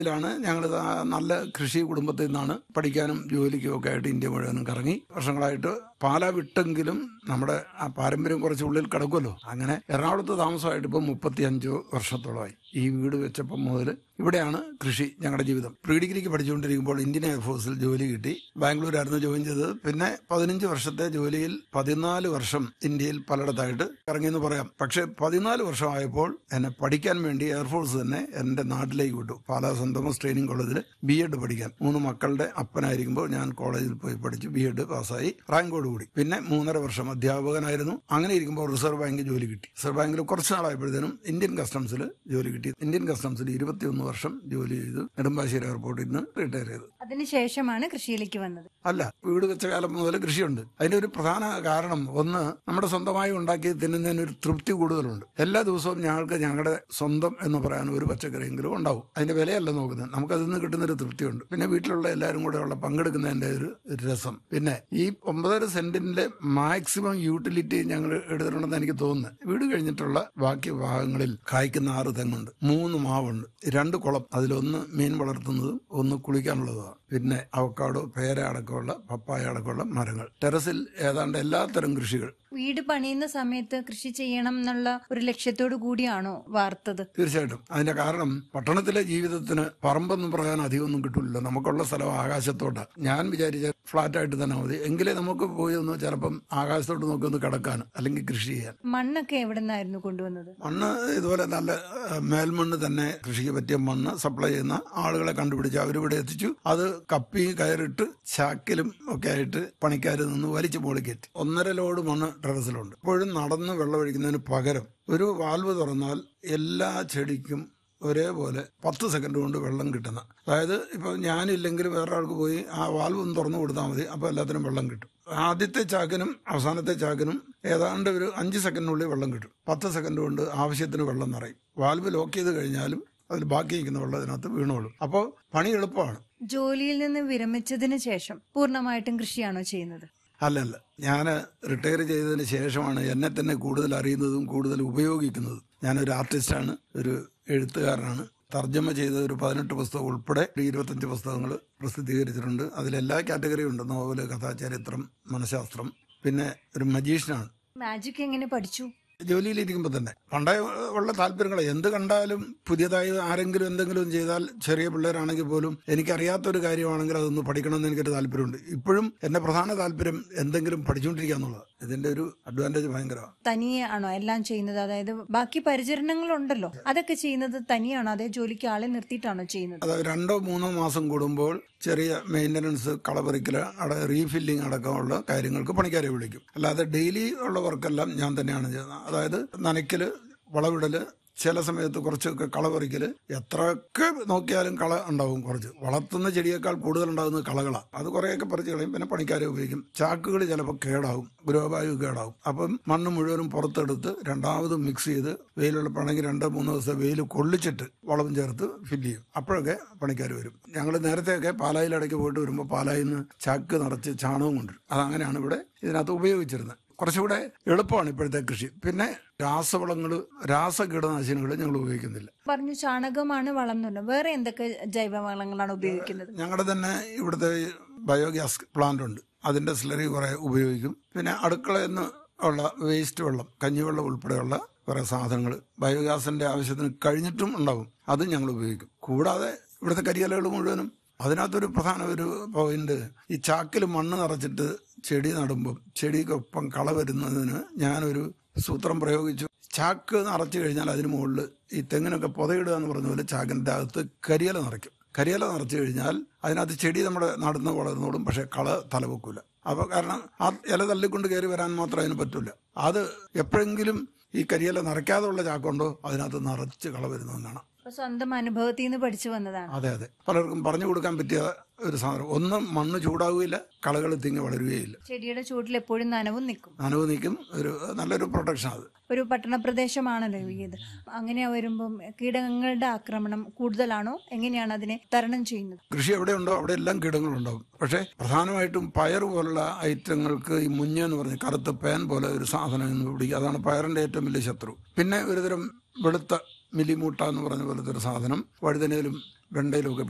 ാണ് ഞങ്ങൾ നല്ല കൃഷി കുടുംബത്തിൽ നിന്നാണ് പഠിക്കാനും ജോലിക്കും ഒക്കെ ആയിട്ട് ഇന്ത്യ മുഴുവനും കറങ്ങി വർഷങ്ങളായിട്ട് പാല വിട്ടെങ്കിലും നമ്മുടെ ആ പാരമ്പര്യം കുറച്ച് ഉള്ളിൽ കിടക്കുമല്ലോ അങ്ങനെ എറണാകുളത്ത് താമസമായിട്ട് ഇപ്പം മുപ്പത്തിയഞ്ച് വർഷത്തോളമായി ഈ വീട് വെച്ചപ്പം മുതൽ ഇവിടെയാണ് കൃഷി ഞങ്ങളുടെ ജീവിതം പ്രീ ഡിഗ്രിക്ക് പഠിച്ചുകൊണ്ടിരിക്കുമ്പോൾ ഇന്ത്യൻ എയർഫോഴ്സിൽ ജോലി കിട്ടി ബാംഗ്ലൂരായിരുന്നു ജോയിൻ ചെയ്തത് പിന്നെ പതിനഞ്ച് വർഷത്തെ ജോലിയിൽ പതിനാല് വർഷം ഇന്ത്യയിൽ പലയിടത്തായിട്ട് ഇറങ്ങിയെന്ന് പറയാം പക്ഷെ പതിനാല് വർഷമായപ്പോൾ എന്നെ പഠിക്കാൻ വേണ്ടി എയർഫോഴ്സ് തന്നെ എന്റെ നാട്ടിലേക്ക് വിട്ടു പാലാ സെന്റ് തോമസ് ട്രെയിനിങ് കോളേജിൽ ബി എഡ് പഠിക്കാൻ മൂന്ന് മക്കളുടെ അപ്പനായിരിക്കുമ്പോൾ ഞാൻ കോളേജിൽ പോയി പഠിച്ചു ബി എഡ് പാസ്സായി റാങ്കോട് കൂടി പിന്നെ മൂന്നര വർഷം അധ്യാപകനായിരുന്നു അങ്ങനെ ഇരിക്കുമ്പോൾ റിസർവ് ബാങ്ക് ജോലി കിട്ടി റിസർവ് ബാങ്കിൽ കുറച്ച് നാളായപ്പോഴത്തേനും ഇന്ത്യൻ കസ്റ്റംസിൽ ജോലി കിട്ടി ഇന്ത്യൻ കസ്റ്റംസിൽ ഇരുപത്തിയൊന്ന് വർഷം ജോലി ചെയ്തു നെടുമ്പാശ്ശേരി എയർപോർട്ടിൽ നിന്ന് റിട്ടയർ ചെയ്തു അതിനുശേഷമാണ് കൃഷിയിലേക്ക് വന്നത് അല്ല വീട് വെച്ച കാലം മുതൽ കൃഷിയുണ്ട് അതിന്റെ ഒരു പ്രധാന കാരണം ഒന്ന് നമ്മുടെ സ്വന്തമായി ഉണ്ടാക്കി തിന്നുന്നതിന് ഒരു തൃപ്തി കൂടുതലുണ്ട് എല്ലാ ദിവസവും ഞങ്ങൾക്ക് ഞങ്ങളുടെ സ്വന്തം എന്ന് പറയാൻ ഒരു പച്ചക്കറിയെങ്കിലും ഉണ്ടാവും അതിന്റെ വിലയല്ല നോക്കുന്നത് നമുക്ക് അതിൽ നിന്ന് കിട്ടുന്ന ഒരു തൃപ്തിയുണ്ട് പിന്നെ വീട്ടിലുള്ള എല്ലാവരും കൂടെ ഉള്ള പങ്കെടുക്കുന്നതിന്റെ ഒരു രസം പിന്നെ ഈ ഒമ്പതര സെന്റിന്റെ മാക്സിമം യൂട്ടിലിറ്റി ഞങ്ങൾ എടുത്തിട്ടുണ്ടെന്ന് എനിക്ക് തോന്നുന്നത് വീട് കഴിഞ്ഞിട്ടുള്ള ബാക്കി ഭാഗങ്ങളിൽ കായ്ക്കുന്ന ആറ് തെങ്ങുണ്ട് മൂന്ന് മാവുണ്ട് രണ്ട് കുളം അതിലൊന്ന് മീൻ വളർത്തുന്നതും ഒന്ന് കുളിക്കാനുള്ളതുമാണ് പിന്നെ അവക്കാടോ പേര അടക്കമുള്ള പപ്പായ അടക്കമുള്ള മരങ്ങൾ ടെറസിൽ ഏതാണ്ട് എല്ലാത്തരം കൃഷികൾ വീട് പണിയുന്ന സമയത്ത് കൃഷി ചെയ്യണം എന്നുള്ള ഒരു ലക്ഷ്യത്തോടു കൂടിയാണോ വാർത്തത് തീർച്ചയായിട്ടും അതിന്റെ കാരണം പട്ടണത്തിലെ ജീവിതത്തിന് പറമ്പെന്ന് പറയാൻ അധികമൊന്നും കിട്ടില്ലല്ലോ നമുക്കുള്ള സ്ഥലം ആകാശത്തോട്ടാണ് ഞാൻ വിചാരിച്ച ഫ്ലാറ്റ് ആയിട്ട് തന്നെ മതി എങ്കിലേ നമുക്ക് പോയി ഒന്ന് ചിലപ്പം ആകാശത്തോട്ട് നോക്കി ഒന്ന് കിടക്കാൻ അല്ലെങ്കിൽ കൃഷി ചെയ്യാൻ മണ്ണൊക്കെ എവിടെ നിന്നായിരുന്നു കൊണ്ടുവന്നത് മണ്ണ് ഇതുപോലെ നല്ല ഏഹ്, മേൽമണ്ണ് തന്നെ കൃഷിക്ക് പറ്റിയ മണ്ണ് സപ്ലൈ ചെയ്യുന്ന ആളുകളെ കണ്ടുപിടിച്ച് അവരിവിടെ എത്തിച്ചു അത് കപ്പി കയറിട്ട് ചാക്കിലും ഒക്കെ ആയിട്ട് പണിക്കാർ നിന്ന് വലിച്ചു മുകളിൽ കയറ്റി ഒന്നര ലോഡ് മണ്ണ് ടെറസിലുണ്ട് ഇപ്പോഴും നടന്ന് വെള്ളമൊഴിക്കുന്നതിന് പകരം ഒരു വാൽവ് തുറന്നാൽ എല്ലാ ചെടിക്കും ഒരേപോലെ പത്ത് സെക്കൻഡ് കൊണ്ട് വെള്ളം കിട്ടുന്ന അതായത് ഇപ്പൊ ഞാനില്ലെങ്കിൽ വേറെ ആൾക്ക് പോയി ആ വാൽവ് ഒന്ന് തുറന്നു കൊടുത്താൽ മതി അപ്പൊ എല്ലാത്തിനും വെള്ളം കിട്ടും ആദ്യത്തെ ചാക്കിനും അവസാനത്തെ ചാക്കിനും ഏതാണ്ട് ഒരു അഞ്ച് സെക്കൻഡിനുള്ളിൽ വെള്ളം കിട്ടും പത്ത് സെക്കൻഡ് കൊണ്ട് ആവശ്യത്തിന് വെള്ളം നിറയും വാൽവ് ലോക്ക് ചെയ്ത് കഴിഞ്ഞാലും അതിൽ ബാക്കി നിൽക്കുന്ന വെള്ളം അതിനകത്ത് വീണോളും അപ്പോൾ പണി എളുപ്പമാണ് ജോലിയിൽ നിന്ന് വിരമിച്ചതിന് ശേഷം പൂർണ്ണമായിട്ടും കൃഷിയാണോ ചെയ്യുന്നത് അല്ലല്ല ഞാൻ റിട്ടയർ ചെയ്തതിന് ശേഷമാണ് എന്നെ തന്നെ കൂടുതൽ അറിയുന്നതും കൂടുതൽ ഉപയോഗിക്കുന്നതും ഞാനൊരു ആർട്ടിസ്റ്റാണ് ഒരു എഴുത്തുകാരനാണ് തർജ്ജമ ചെയ്ത ഒരു പതിനെട്ട് പുസ്തകം ഉൾപ്പെടെ ഒരു ഇരുപത്തഞ്ച് പുസ്തകങ്ങൾ പ്രസിദ്ധീകരിച്ചിട്ടുണ്ട് അതിലെല്ലാ കാറ്റഗറിയും ഉണ്ട് നോവല് കഥാചരിത്രം മനഃശാസ്ത്രം പിന്നെ ഒരു മജീഷ്യനാണ് മാജിക് എങ്ങനെ പഠിച്ചു ജോലിയിലിരിക്കുമ്പോൾ തന്നെ പണ്ടേ ഉള്ള താല്പര്യങ്ങൾ എന്ത് കണ്ടാലും പുതിയതായി ആരെങ്കിലും എന്തെങ്കിലും ചെയ്താൽ ചെറിയ പിള്ളേരാണെങ്കിൽ പോലും എനിക്കറിയാത്തൊരു കാര്യമാണെങ്കിൽ അതൊന്ന് പഠിക്കണമെന്ന് എനിക്കൊരു താല്പര്യമുണ്ട് ഇപ്പോഴും എന്റെ പ്രധാന താല്പര്യം എന്തെങ്കിലും പഠിച്ചുകൊണ്ടിരിക്കുക എന്നുള്ളത് ഇതിന്റെ ഒരു അഡ്വാൻറ്റേജ് ഭയങ്കരമാണ് തനിയെ ആണോ എല്ലാം ചെയ്യുന്നത് അതായത് ബാക്കി പരിചരണങ്ങളുണ്ടല്ലോ അതൊക്കെ ചെയ്യുന്നത് തനിയാണോ അതേ ജോലിക്ക് ആളെ നിർത്തിയിട്ടാണോ ചെയ്യുന്നത് അത് രണ്ടോ മൂന്നോ മാസം കൂടുമ്പോൾ ചെറിയ മെയിൻ്റനൻസ് കളപറിക്കൽ അട റീഫില്ലിംഗ് അടക്കമുള്ള കാര്യങ്ങൾക്ക് പണിക്കാരെ വിളിക്കും അല്ലാതെ ഡെയിലി ഉള്ള വർക്കെല്ലാം ഞാൻ തന്നെയാണ് ചെയ്യുന്നത് അതായത് നനയ്ക്കല് വളവിടല് ചില സമയത്ത് കുറച്ചൊക്കെ കള പറിക്കല് എത്രയൊക്കെ നോക്കിയാലും കള ഉണ്ടാവും കുറച്ച് വളർത്തുന്ന ചെടിയേക്കാൾ കൂടുതൽ ഉണ്ടാകുന്നത് കളകളാണ് അത് കുറേയൊക്കെ പറിച്ച് കളയും പിന്നെ പണിക്കാരെ ഉപയോഗിക്കും ചാക്കുകൾ ചിലപ്പോൾ കേടാവും ഗ്രോബായു കേടാവും അപ്പം മണ്ണ് മുഴുവനും പുറത്തെടുത്ത് രണ്ടാമത് മിക്സ് ചെയ്ത് വെയിലുള്ളപ്പോഴാണെങ്കിൽ രണ്ടോ മൂന്നോ ദിവസം വെയിൽ കൊള്ളിച്ചിട്ട് വളവും ചേർത്ത് ഫില്ല് ചെയ്യും അപ്പോഴൊക്കെ പണിക്കാർ വരും ഞങ്ങൾ നേരത്തെയൊക്കെ പാലായിലിടയ്ക്ക് പോയിട്ട് വരുമ്പോൾ പാലായിൽ നിന്ന് ചാക്ക് നിറച്ച് ചാണകവും കൊണ്ടുവരും അതങ്ങനെയാണ് ഇവിടെ ഇതിനകത്ത് ഉപയോഗിച്ചിരുന്നത് കുറച്ചുകൂടെ എളുപ്പമാണ് ഇപ്പോഴത്തെ കൃഷി പിന്നെ രാസവളങ്ങൾ രാസകീടനാശിനികൾ ഞങ്ങൾ ഉപയോഗിക്കുന്നില്ല പറഞ്ഞു ചാണകമാണ് വളം എന്ന് പറഞ്ഞത് വേറെ എന്തൊക്കെ ജൈവവളങ്ങളാണ് ഉപയോഗിക്കുന്നത് ഞങ്ങളുടെ തന്നെ ഇവിടുത്തെ ബയോഗ്യാസ് പ്ലാന്റ് ഉണ്ട് അതിന്റെ സ്ലറി കുറെ ഉപയോഗിക്കും പിന്നെ അടുക്കളയിൽ നിന്ന് ഉള്ള വേസ്റ്റ് വെള്ളം കഞ്ഞിവെള്ളം ഉൾപ്പെടെയുള്ള കുറെ സാധനങ്ങൾ ബയോഗ്യാസിന്റെ ആവശ്യത്തിന് കഴിഞ്ഞിട്ടും ഉണ്ടാവും അതും ഞങ്ങൾ ഉപയോഗിക്കും കൂടാതെ ഇവിടുത്തെ കരിയലകൾ മുഴുവനും അതിനകത്തൊരു പ്രധാന ഒരു പോയിന്റ് ഈ ചാക്കിൽ മണ്ണ് നിറച്ചിട്ട് ചെടി നടുമ്പോൾ ചെടിക്കൊപ്പം കള വരുന്നതിന് ഞാനൊരു സൂത്രം പ്രയോഗിച്ചു ചാക്ക് നിറച്ചു കഴിഞ്ഞാൽ അതിന് മുകളിൽ ഈ തെങ്ങിനൊക്കെ പുതയിടുക എന്ന് പറഞ്ഞ പോലെ ചാക്കിന്റെ അകത്ത് കരിയില നിറയ്ക്കും കരിയില നിറച്ചു കഴിഞ്ഞാൽ അതിനകത്ത് ചെടി നമ്മുടെ നടുന്ന് വളർന്നോളും പക്ഷെ കള തലവെക്കൂല അപ്പൊ കാരണം ആ ഇല തള്ളിക്കൊണ്ട് കയറി വരാൻ മാത്രം അതിന് പറ്റൂല അത് എപ്പോഴെങ്കിലും ഈ കരിയില നിറയ്ക്കാതെ ചാക്കുണ്ടോ അതിനകത്ത് നിറച്ച് കള വരുന്നതെന്നാണ് അപ്പൊ സ്വന്തം അനുഭവത്തിൽ നിന്ന് പഠിച്ചു വന്നതാണ് അതെ അതെ പലർക്കും പറഞ്ഞു കൊടുക്കാൻ പറ്റിയ ഒരു സാധനം ഒന്ന് മണ്ണ് ചൂടാവുകയില്ല കളകൾ തിങ്ങി വളരുകയില്ല ചെടിയുടെ ചൂട്ടിൽ എപ്പോഴും നനവും നിൽക്കും നനവ് നീക്കും ഒരു നല്ലൊരു പ്രൊട്ടക്ഷൻ അത് ഒരു പട്ടണ പ്രദേശമാണല്ലോ ഇത് അങ്ങനെ വരുമ്പം കീടങ്ങളുടെ ആക്രമണം കൂടുതലാണോ എങ്ങനെയാണ് അതിനെ തരണം ചെയ്യുന്നത് കൃഷി എവിടെയുണ്ടോ അവിടെ എല്ലാം കീടങ്ങളുണ്ടാവും പക്ഷേ പ്രധാനമായിട്ടും പയർ പോലുള്ള ഐറ്റങ്ങൾക്ക് ഈ മുഞ്ഞ എന്ന് പറഞ്ഞ കറുത്ത പേൻ പോലെ ഒരു സാധനം എന്ന് പിടിക്കുക അതാണ് പയറിന്റെ ഏറ്റവും വലിയ ശത്രു പിന്നെ ഒരുതരം വെളുത്ത മിലിമൂട്ട എന്ന് പറഞ്ഞ പോലത്തെ ഒരു സാധനം വഴുതനയിലും വെണ്ടയിലും ഒക്കെ